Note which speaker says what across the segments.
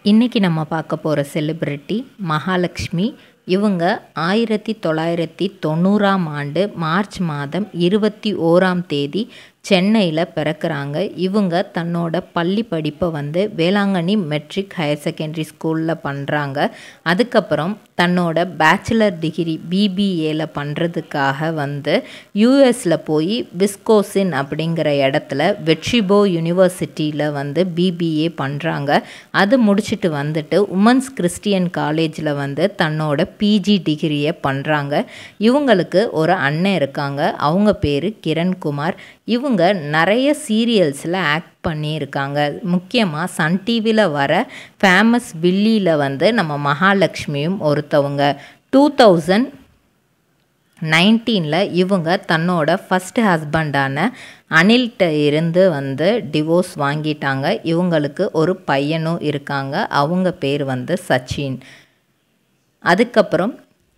Speaker 1: இன்றைக்கி நம்ம பார்க்க போகிற செலிப்ரிட்டி மகாலட்சுமி இவங்க ஆயிரத்தி தொள்ளாயிரத்தி தொண்ணூறாம் ஆண்டு மார்ச் மாதம் இருபத்தி ஓராம் தேதி சென்னையில் பிறக்கிறாங்க இவங்க தன்னோட பள்ளி படிப்பை வந்து வேளாங்கண்ணி மெட்ரிக் ஹையர் செகண்டரி ஸ்கூலில் பண்ணுறாங்க அதுக்கப்புறம் தன்னோட பேச்சுலர் டிகிரி பிபிஏல பண்ணுறதுக்காக வந்து யூஎஸில் போய் விஸ்கோசின் அப்படிங்கிற இடத்துல வெட்ரிபோ யூனிவர்சிட்டியில் வந்து பிபிஏ பண்ணுறாங்க அது முடிச்சுட்டு வந்துட்டு உமன்ஸ் கிறிஸ்டியன் காலேஜில் வந்து தன்னோட பிஜி டிகிரியை பண்ணுறாங்க இவங்களுக்கு ஒரு அண்ணன் இருக்காங்க அவங்க பேர் கிரண்குமார் இவங்க நிறைய சீரியல்ஸில் ஆக்ட் பண்ணியிருக்காங்க முக்கியமாக சன் டிவியில் வர ஃபேமஸ் வில்லியில் வந்து நம்ம மகாலட்சுமியும் ஒருத்தவங்க டூ தௌசண்ட் நைன்டீனில் இவங்க தன்னோட ஃபஸ்ட் ஹஸ்பண்டான அனில்கிட்ட இருந்து வந்து டிவோர்ஸ் வாங்கிட்டாங்க இவங்களுக்கு ஒரு பையனும் இருக்காங்க அவங்க பேர் வந்து சச்சின் அதுக்கப்புறம்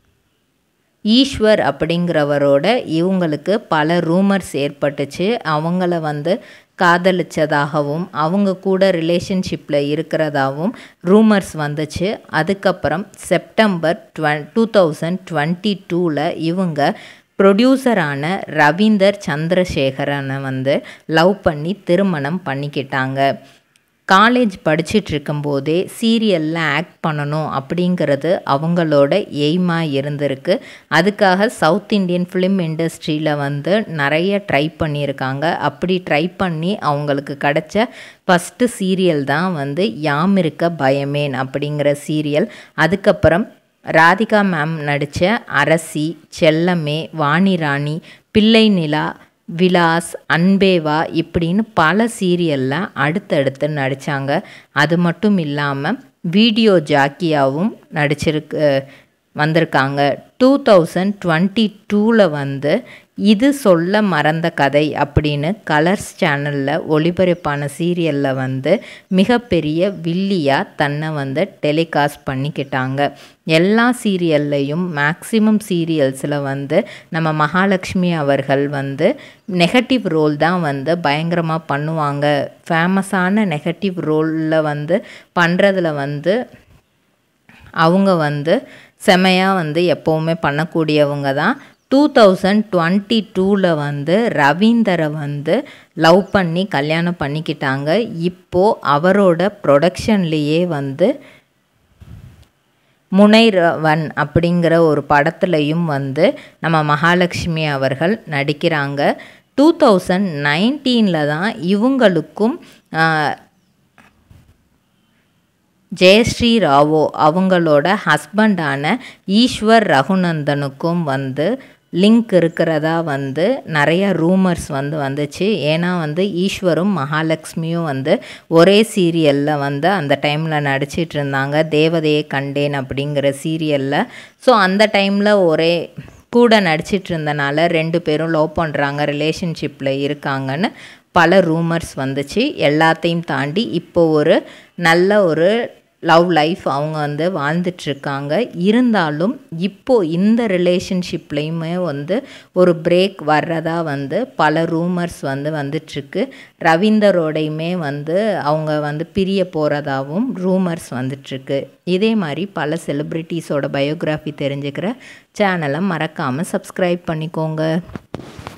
Speaker 1: ஈஸ்வர் அப்படிங்கிறவரோட இவங்களுக்கு பல ரூமர்ஸ் ஏற்பட்டுச்சு அவங்கள வந்து காதலிச்சதாகவும் அவங்க கூட ரிலேஷன்ஷிப்பில் இருக்கிறதாகவும் ரூமர்ஸ் வந்துச்சு அதுக்கப்புறம் September twenty two thousand twenty டூவில் இவங்க ப்ரொடியூசரான ரவீந்தர் சந்திரசேகரனை வந்து லவ் பண்ணி திருமணம் பண்ணிக்கிட்டாங்க காலேஜ் படிச்சுட்டு இருக்கும்போதே சீரியலில் ஆக்ட் பண்ணணும் அப்படிங்கிறது அவங்களோட எய்மாக இருந்திருக்கு அதுக்காக சவுத் இண்டியன் ஃபிலிம் இண்டஸ்ட்ரியில் வந்து நிறைய ட்ரை பண்ணியிருக்காங்க அப்படி ட்ரை பண்ணி அவங்களுக்கு கிடைச்ச ஃபஸ்ட்டு சீரியல் தான் வந்து யாம் இருக்க பயமேன் அப்படிங்கிற சீரியல் அதுக்கப்புறம் ராதிகா மேம் நடித்த அரசி செல்லமே வாணிராணி பிள்ளை நிலா விலாஸ் அன்பேவா இப்படின்னு பல சீரியலில் அடுத்தடுத்து நடித்தாங்க அது மட்டும் இல்லாமல் வீடியோ ஜாக்கியாவும் நடிச்சிருக்கு வந்திருக்காங்க டூ தௌசண்ட் டுவெண்ட்டி டூவில் வந்து இது சொல்ல மறந்த கதை அப்படின்னு கலர்ஸ் சேனலில் ஒளிபரப்பான சீரியலில் வந்து மிகப்பெரிய வில்லியாக தன்னை வந்து டெலிகாஸ்ட் பண்ணிக்கிட்டாங்க எல்லா சீரியல்லையும் மேக்சிமம் சீரியல்ஸில் வந்து நம்ம மகாலட்சுமி அவர்கள் வந்து நெகட்டிவ் ரோல் தான் வந்து பயங்கரமாக பண்ணுவாங்க ஃபேமஸான நெகட்டிவ் ரோலில் வந்து பண்ணுறதுல வந்து அவங்க வந்து செமையாக வந்து எப்போவுமே பண்ணக்கூடியவங்க தான் டூ தௌசண்ட் டுவெண்ட்டி டூவில் வந்து ரவீந்தரை வந்து லவ் பண்ணி கல்யாணம் பண்ணிக்கிட்டாங்க இப்போது அவரோட ப்ரொடக்ஷன்லேயே வந்து முனைரவன் அப்படிங்கிற ஒரு படத்துலையும் வந்து நம்ம மகாலட்சுமி அவர்கள் நடிக்கிறாங்க டூ தௌசண்ட் நைன்டீனில் தான் இவங்களுக்கும் ஜெயஸ்ரீ ராவோ அவங்களோட ஹஸ்பண்டான ஈஸ்வர் ரகுநந்தனுக்கும் வந்து லிங்க் இருக்கிறதா வந்து நிறைய ரூமர்ஸ் வந்து வந்துச்சு ஏன்னா வந்து ஈஸ்வரும் மகாலட்சுமியும் வந்து ஒரே சீரியலில் வந்து அந்த டைமில் நடிச்சிட்டு இருந்தாங்க தேவதையை கண்டேன் அப்படிங்கிற சீரியலில் ஸோ அந்த டைமில் ஒரே கூட நடிச்சிட்டு இருந்தனால ரெண்டு பேரும் லவ் பண்ணுறாங்க ரிலேஷன்ஷிப்பில் இருக்காங்கன்னு பல ரூமர்ஸ் வந்துச்சு எல்லாத்தையும் தாண்டி இப்போ ஒரு நல்ல ஒரு லவ் லைஃப் அவங்க வந்து வாழ்ந்துட்டுருக்காங்க இருந்தாலும் இப்போது இந்த ரிலேஷன்ஷிப்லேயுமே வந்து ஒரு பிரேக் வர்றதா வந்து பல ரூமர்ஸ் வந்து வந்துட்டுருக்கு ரவீந்தரோடையுமே வந்து அவங்க வந்து பிரிய போகிறதாவும் ரூமர்ஸ் வந்துட்டுருக்கு இதே மாதிரி பல செலிப்ரிட்டிஸோட பயோகிராஃபி தெரிஞ்சுக்கிற சேனலை மறக்காமல் சப்ஸ்கிரைப் பண்ணிக்கோங்க